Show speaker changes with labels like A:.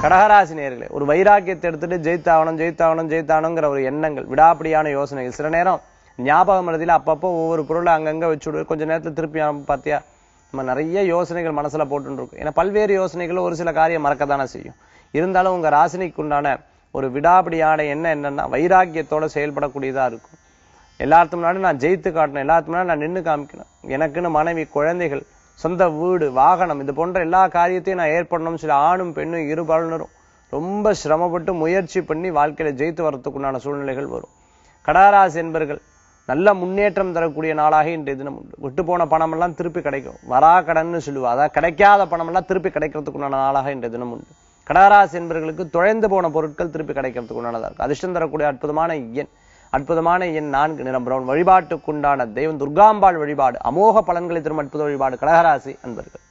A: கடகராசி நேர்களே ஒரு வைராக்கியத்தை எடுத்துட்டு ஜெயித்தாகணும் ஜெயித்தாகணும் ஜெயித்தாகணுங்கிற ஒரு எண்ணங்கள் விடாப்பிடியான யோசனைகள் சில நேரம் ஞாபகம் மனதில் அப்பப்போ ஒவ்வொரு பொருளை அங்கங்க வச்சுடு கொஞ்ச நேரத்துல திருப்பி நம்ம பார்த்தியா நம்ம நிறைய யோசனைகள் மனசுல போட்டுட்டு இருக்கும் ஏன்னா பல்வேறு யோசனைகள் ஒரு சில காரியம் மறக்கத்தானே செய்யும் இருந்தாலும் உங்க ராசினிக்கு உண்டான ஒரு விடாப்பிடியான எண்ணம் என்னன்னா வைராக்கியத்தோட செயல்படக்கூடியதா இருக்கும் எல்லாத்துக்கு முன்னாடி நான் ஜெயித்து காட்டணும் எல்லாத்துக்கு முன்னாடி நான் நின்னு காமிக்கணும் எனக்குன்னு மனைவி குழந்தைகள் சொந்த வீடு வாகனம் இது போன்ற எல்லா காரியத்தையும் நான் ஏற்படணும்னு சொல்லி ஆணும் பெண்ணும் இருபாலனரும் ரொம்ப சிரமப்பட்டு முயற்சி பண்ணி வாழ்க்கையில ஜெயித்து வர்றதுக்குண்டான சூழ்நிலைகள் வரும் கடகராசி என்பர்கள் நல்ல முன்னேற்றம் தரக்கூடிய நாளாக இன்றைய தினம் உண்டு விட்டு போன பணம் எல்லாம் திருப்பி கிடைக்கும் வரா கடன்னு சொல்லுவா அதாவது கிடைக்காத பணம் எல்லாம் திருப்பி கிடைக்கிறதுக்குண்டான நாளாக இன்றைய தினம் உண்டு கடகராசி என்பவர்களுக்கு தொலைந்து போன பொருட்கள் திருப்பி கிடைக்கிறதுக்கு உண்டானதா இருக்கும் அதிர்ஷ்டம் தரக்கூடிய அற்புதமான எண் அற்புதமான எண் நான்கு நிறம் பிரவுன் வழிபாட்டுக்குண்டான தெய்வம் துர்காம்பாள் வழிபாடு அமோக பலன்களை தரும் அற்புத வழிபாடு கடகராசி அன்பர்கள்